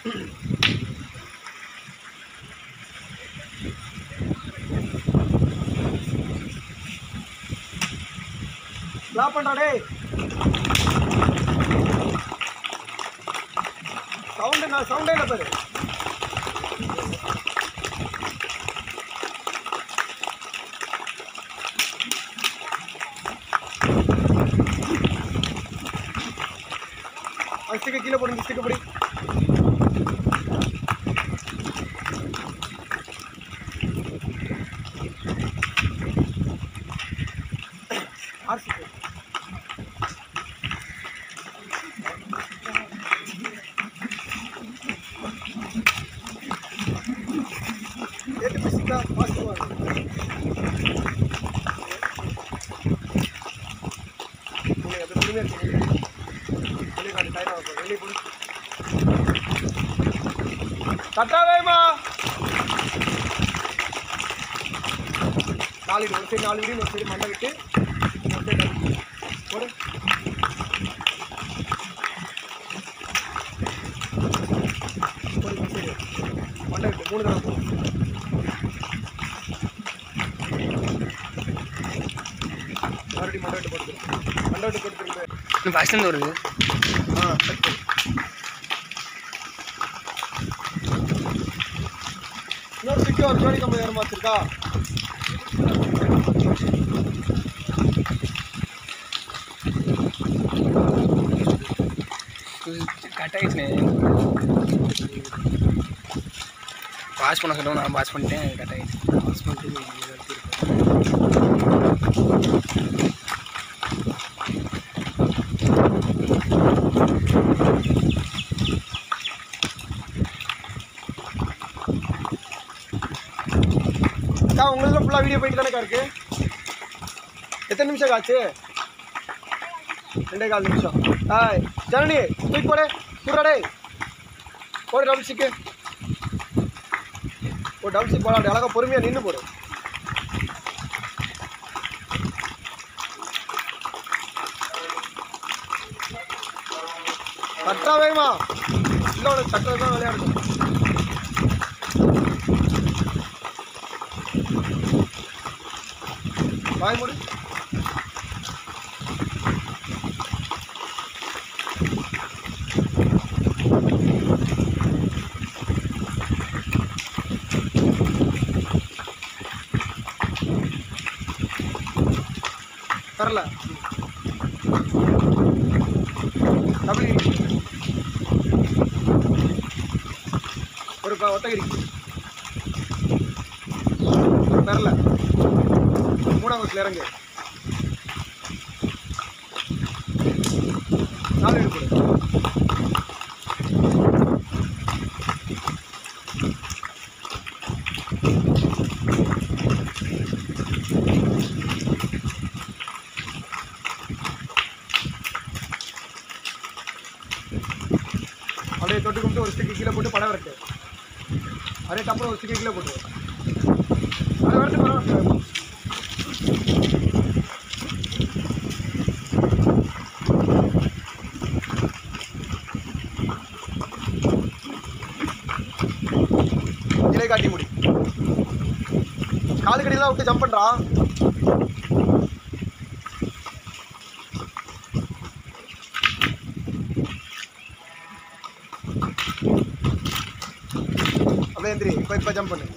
லாப் பண்ணுறா டேய் சவுண்டு நான் சவுண்டே இல்லை பாரு ஸ்டிக்கை கீழே போடுங்க ஸ்டிக்கை போடி ஆர்சி ஏட்டு பிசிக்கா பாசிட்டிவா நீங்க அது பொறுமையா இருக்கீங்க வெளியே காட்டு டைம் ஆகும் வெளியே போடு கட்டா வேமா நாலு இடி, ஒரு சைடு நாலு இடி ஒரு சைடு மண்டை விட்டு ஒரு சைடு தள்ளி. போடு போடு இந்த சைடு மண்டை விட்டு மூணு தடவை போடு மறுபடியும் மண்டை விட்டு போட்டு மண்டை விட்டு போட்டு திரும்ப இன்னும் ஃபஸ்ட்லேருந்து வருது ஆ சரி இன்னொரு சிக்கி ஒரு ஜோடி கம்பெனி வேறு வச்சிருக்கா கட் ஆகிடுச்சுனே பாஸ் பண்ண சொல்லுவோம் நான் பாஸ் பண்ணிட்டேன் கட் ஆகிடுச்சு பாஸ் பண்ணிட்டு அக்கா உங்களுக்கு ஃபுல்லாக வீடியோ போயிட்டு தானேக்கா இருக்கு எத்தனை நிமிஷம் ஆச்சு ரெண்டே கால் நிமிஷம் ஆய் ஜனனி தூக்கி போடு தூரா டேய் போடு டபுள் சிக்கு ஒரு டபுள் சிக் போடா அழகா பொறுமையாக நின்று போடு கட்டா வேகுமா இல்லை உனக்கு கட்டுறது தான் விளையாடணும் வாய் மூடு தரல டபுள் இடி. ஒரு க- ஒட்டகிரி ஒரு பெரல மூணாம் வகுப்புல இறங்கு நாலு எடுப்பு அப்படியே தொட்டு கும்பிட்டு ஒரு ஸ்டிக்கு கீழே போட்டு படம் வரட்டு அப்படியே டப்புனு ஒரு ஸ்டிக்கு கீழே போட்டு அது வரட்டு படம் வரட்டு இலை காட்டி முடி காலு கடியெல்லாம் விட்டு ஜம்ப் பண்றான் அப்படியே எந்திரி இப்போ இப்போ ஜம்ப் பண்ணு